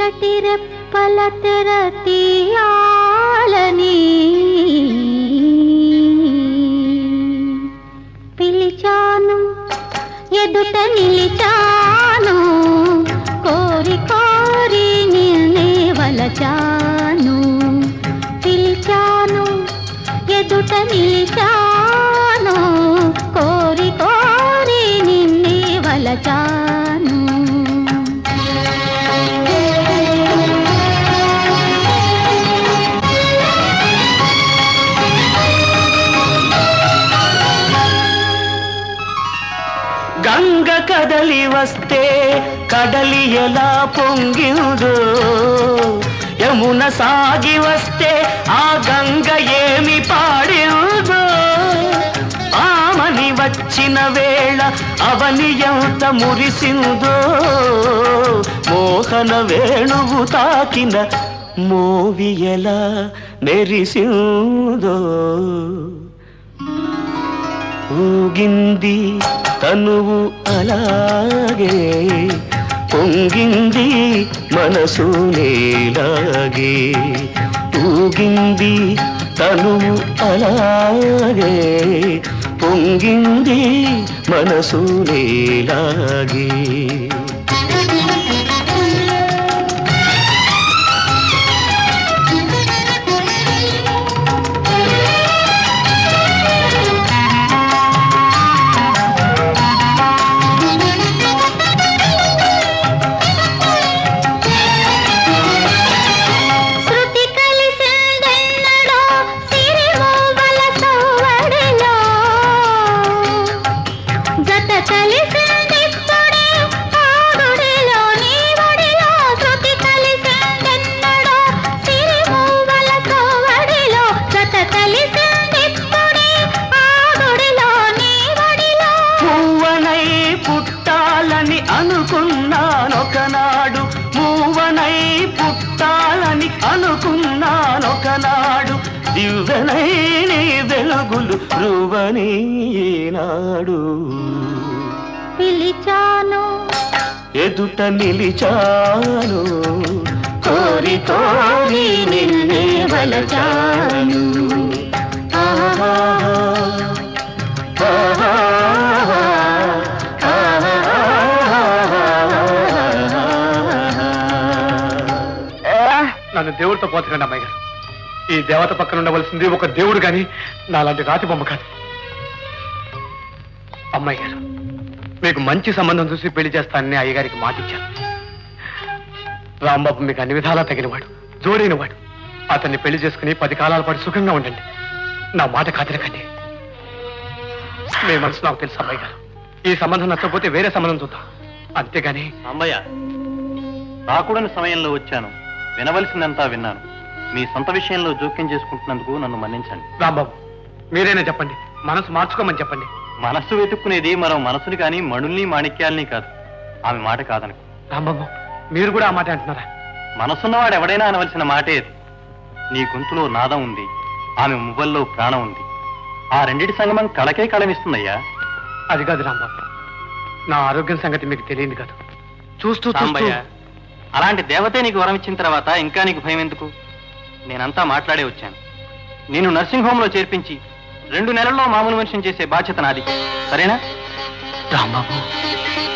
చీకటి రెప్పల తెర తీయాలని పిలిచాను ఎదుట నిలిచాను కోరి కోరి నిన్నే వలచాను పిలిచాను ఎదుట నిలిచాను కోరి కోరి నిన్నే వలచాను గంగ కదలి వస్తే కడలి ఎలా పొంగిందో యమున సాగి వస్తే ఆ గంగ ఏమి పాడిందో ఆమని వచ్చిన వేళ అవని ఎంత మురిసిందో మోహన వేణువు తాకిన మోవి ఎలా మెరిసిందో ఊగింది తనువు అలాగే పొంగింది మనసు నేలాగే ఊగింది తనువు అలాగే పొంగింది మనసు నేలాగే శృతి కలిసిందెన్నడో సిరిమూవల సవ్వడిలో జత కలిసిందిప్పుడే ఆగుడిలో నీ ఒడిలో శృతి కలిసిందెన్నడో సిరిమూవల సవ్వడిలో జత కలిసిందిప్పుడే ఆగుడిలో నీ ఒడిలో మూవనై పుట్టాలని అనుకున్నానొకనాడు మూవనై పుట్టాలని అనుకున్నానొకనాడు దివ్వనై నీ వెలుగులు రువని ఈనాడు పిలిచాను ఎదుట నిలిచాను కోరి కోరి నిన్నే వలచాను ఆహా, ఆహా, ఆహా. నన్ను దేవుడితో పోతకండి అమ్మాయి గారు ఈ దేవత పక్కన ఉండవలసింది ఒక దేవుడు గాని నాలాంటి రాతి బొమ్మ కాదు అమ్మాయి గారు మీకు మంచి సంబంధం చూసి పెళ్లి చేస్తానని అయ్యగారికి మాట ఇచ్చాను రాంబాబు మీకు అన్ని విధాలా తగినవాడు జోడైనవాడు అతన్ని పెళ్లి చేసుకుని పది కాలాల పాటు సుఖంగా ఉండండి నా మాట కాదనకండి మీ మనసు నాకు తెలుసు అమ్మాయి గారు ఈ సంబంధం నచ్చకపోతే వేరే సంబంధం చూద్దాం అంతేగాని అమ్మయ్య రాకూడని సమయంలో వచ్చాను వినవలసిందంతా విన్నాను మీ సొంత విషయంలో జోక్యం చేసుకుంటున్నందుకు నన్ను మన్నించండి రాంబాబు మీరైనా చెప్పండి మనసు మార్చుకోమని చెప్పండి మనస్సు వెతుక్కునేది మరో మనసుని కానీ మణుల్ని మాణిక్యాల్ని కాదు ఆమె మాట కాదనకు రాంబాబు మీరు కూడా ఆ మాట అంటున్నారా మనసున్నవాడు ఎవడైనా అనవలసిన మాటే అది. నీ గొంతులో నాదం ఉంది ఆమె మువ్వల్లో ప్రాణం ఉంది ఆ రెండిటి సంగమం కళకే కళమిస్తుందయ్యా అది కాదు రాంబాబు నా ఆరోగ్యం సంగతి మీకు తెలియదు కాదు చూస్తూ చూస్తూ సాంబయ్య అలాంటి దేవతే నీకు వరం ఇచ్చిన తర్వాత ఇంకా నీకు భయం ఎందుకు నేనంతా మాట్లాడే వచ్చాను నేను నర్సింగ్ హోమ్ లో చేర్పించి రెండు నెలల్లో మామూలు మనిషిని చేసే బాధ్యత నాది సరేనా రాంబాబు